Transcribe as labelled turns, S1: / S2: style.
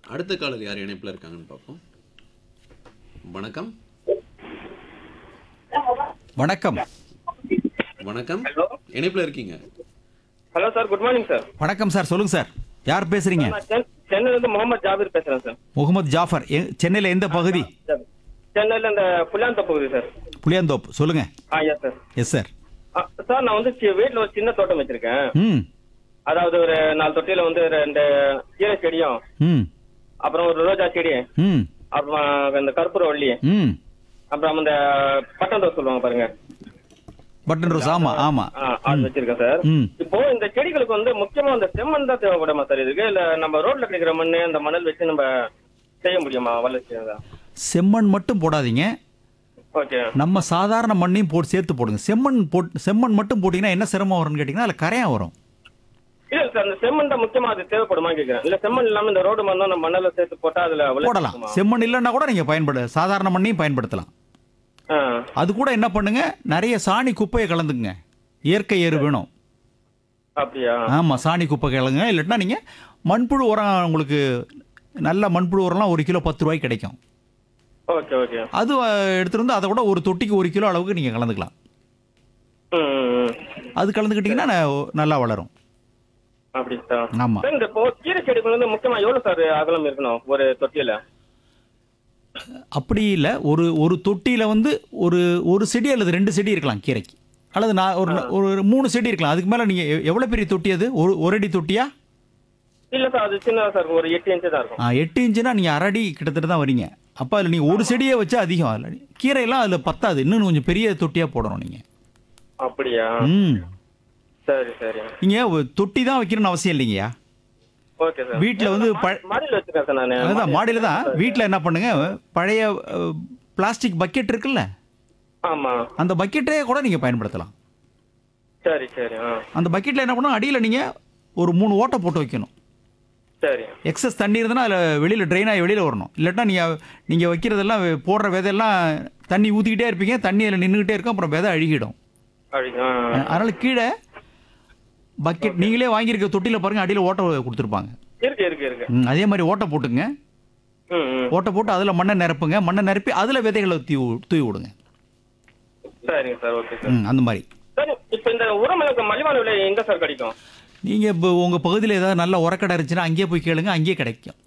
S1: அடுத்த காலர் யார் இணைப்பில் இருக்காங்கன்னு பார்ப்போம் வணக்கம்
S2: வணக்கம்
S1: வணக்கம்
S3: ஹலோ
S1: இணைப்பில் இருக்கீங்க
S3: hello sir good morning sir
S2: வணக்கம் சார் சொல்லுங்க சார் யார் பேசுறீங்க
S3: நான் சென்- சென்னையில இருந்து முகமது ஜாபீர் பேசுறேன் சார்
S2: முகமது ஜாஃபர் எ- சென்னையில எந்த பகுதி
S3: சென்னையில இந்த புல்லாந்த பகுதி சார்
S2: புளியாந்தோப்பு சொல்லுங்க
S3: ஆ எஸ் சார்
S2: எஸ் சார்
S3: ஆ, சார் நான் வந்து சி- வீட்ல ஒரு சின்ன தோட்டம் வச்சிருக்கேன்
S2: ம்
S3: அதாவது ஒரு நாலு தொட்டியில வந்து ரெண்டு கீரை செடியும்
S2: ம்
S3: அப்புறம் ஒரு ரோஜா செடி
S2: ம்
S3: அப்புறம் இந்த கற்பூரவள்ளி
S2: ம்
S3: அப்புறம் இந்த பட்டந்தோர் சொல்லுவாங்க பாருங்க
S2: பட்டன் ரோஸ் ஆமா ஆமா
S3: ஆ, அது வச்சிருக்கேன் சார்
S2: ம்
S3: இப்போ இந்த செடிகளுக்கு வந்து முக்கியமா இந்த செம்மண் தான் தேவைப்படுமா சார் இதுக்கு இல்ல நம்ம ரோட்ல கிடைக்கிற மண்ணு அந்த மணல் வச்சு நம்ம செய்ய முடியுமா வளர்ச்சி
S2: செம்மண் மட்டும் போடாதீங்க
S3: ஓகே
S2: நம்ம சாதாரண மண்ணையும் போட்டு சேர்த்து போடுங்க செம்மண் போட்டு செம்மண் மட்டும் போட்டீங்கன்னா என்ன சிரமம் வரும்னு கேட்டிங்கன்னா அதில் கரையான் வரும்
S3: இல்ல சார் அந்த செம்மண் தான் முக்கியமா அது தேவைப்படுமா கேக்குறேன் இல்ல செம்மண் இல்லாம இந்த ரோடு மண்ணம் நம்ம மணல சேர்த்து போட்டா அதுல வளர்ச்சி
S2: போடலாம்
S3: இருக்குமா?
S2: செம்மண் இல்லைன்னா கூட நீங்கள் பயன்படு சாதாரண மண்ணையும் பயன்படுத்தலாம்
S3: ஆ,
S2: அது கூட என்ன பண்ணுங்க நிறைய சாணி குப்பையை கலந்துங்க இயற்கை எரு வேணும்
S3: அப்படியா
S2: ஆமாம் சாணி குப்பை கிழங்க இல்லைன்னா நீங்கள் மண்புழு உரம் உங்களுக்கு நல்ல மண்புழு உரம்லாம் ஒரு கிலோ பத்து ரூபாய்க்கு கிடைக்கும்
S3: ஓகே ஓகே
S2: அது அஹ், எடுத்துட்டு வந்து அதை விட ஒரு தொட்டிக்கு ஒரு கிலோ அளவுக்கு நீங்கள் கலந்துக்கலாம்
S3: ம், ம், ம்.
S2: அது கலந்துக்கிட்டிங்கன்னா ந- நல்லா வளரும்
S3: அப்படி சார்
S2: ஆமாம்
S3: சார், இந்த இப்போ கீரை செடிக்கு வந்து முக்கியமா எவ்வளவு சார் அகலம் இருக்கணும் ஒரு தொட்டியில
S2: அப்படி இல்லை ஒரு ஒரு தொட்டியில் வந்து ஒரு ஒரு செடி அல்லது ரெண்டு செடி இருக்கலாம் கீரைக்கு அல்லது நான் ஒரு ஒரு மூணு செடி இருக்கலாம் அதுக்கு மேலே நீங்கள் எவ்வளோ பெரிய தொட்டி அது ஒரு ஒரு அடி தொட்டியா
S3: இல்ல சார் அது சின்னதா சார் ஒரு எட்டு இன்ச்சு தான் இருக்கும்
S2: ஆ, எட்டு இன்ச்சுனா நீங்கள் அரை அடி கிட்டத்தட்ட தான் வரீங்க அப்போ அதில் நீங்கள் ஒரு செடியை வச்சா அதிகம் அதில் கீரையெல்லாம் அதில் பத்தாது இன்னும் கொஞ்சம் பெரிய தொட்டியாக போடணும் நீங்கள்
S3: அப்படியா
S2: ம்
S3: சரி சரி
S2: நீங்கள் தொட்டி தான் வைக்கணும்னு அவசியம் இல்லைங்கய்யா
S3: ஓகே சார்
S2: வீட்டில் வந்து ப-
S3: மாடியில் வச்சிருக்கேன் சார் நான்
S2: அதுதான் மாடியில் தான் வீட்டில் என்ன பண்ணுங்க பழைய பிளாஸ்டிக் பக்கெட் இருக்குல்ல
S3: ஆமா
S2: அந்த பக்கெட்டே கூட நீங்கள் பயன்படுத்தலாம்
S3: சரி சரி ஆ
S2: அந்த பக்கெட்டில் என்ன பண்ணணும் அடியில் நீங்கள் ஒரு மூணு ஓட்டை போட்டு வைக்கணும்
S3: சரி
S2: எக்ஸஸ் தண்ணி இருந்ததுன்னா அதில் வெளியில் ட்ரெயின் ஆகி வெளியில் வரணும் இல்லாட்டா நீங்கள் நீங்கள் வைக்கிறதெல்லாம் போடுற விதையெல்லாம் தண்ணி ஊற்றிக்கிட்டே இருப்பீங்க தண்ணி அதில் நின்றுக்கிட்டே இருக்கும் அப்புறம் விதை அழுகிடும்
S3: அப்படி ஆ
S2: அதனால் கீழே பக்கெட் நீங்களே வாங்கியிருக்க தொட்டியில் பாருங்கள் அடியில் ஓட்டை கொடுத்துருப்பாங்க
S3: இருக்கு இருக்கு இருக்கு
S2: ம், அதே மாதிரி ஓட்டை போட்டுங்க
S3: ம் ம்
S2: ஓட்டை போட்டு அதில் மண்ணை நிரப்புங்க மண்ணை நிரப்பி அதில் விதைகளை தூவி தூவி விடுங்க
S3: சரிங்க சார் ஓகே சார்
S2: ம் அந்த மாதிரி
S3: சார் இப்போ இந்த உரமிளகு மலிவான விலை எங்க சார் கிடைக்கும்
S2: நீங்கள் இப்போ உங்கள் பகுதியில் ஏதாவது நல்ல உரக்கடை இருந்துச்சுன்னா அங்கேயே போய் கேளுங்க அங்கேயே கிடைக்கும்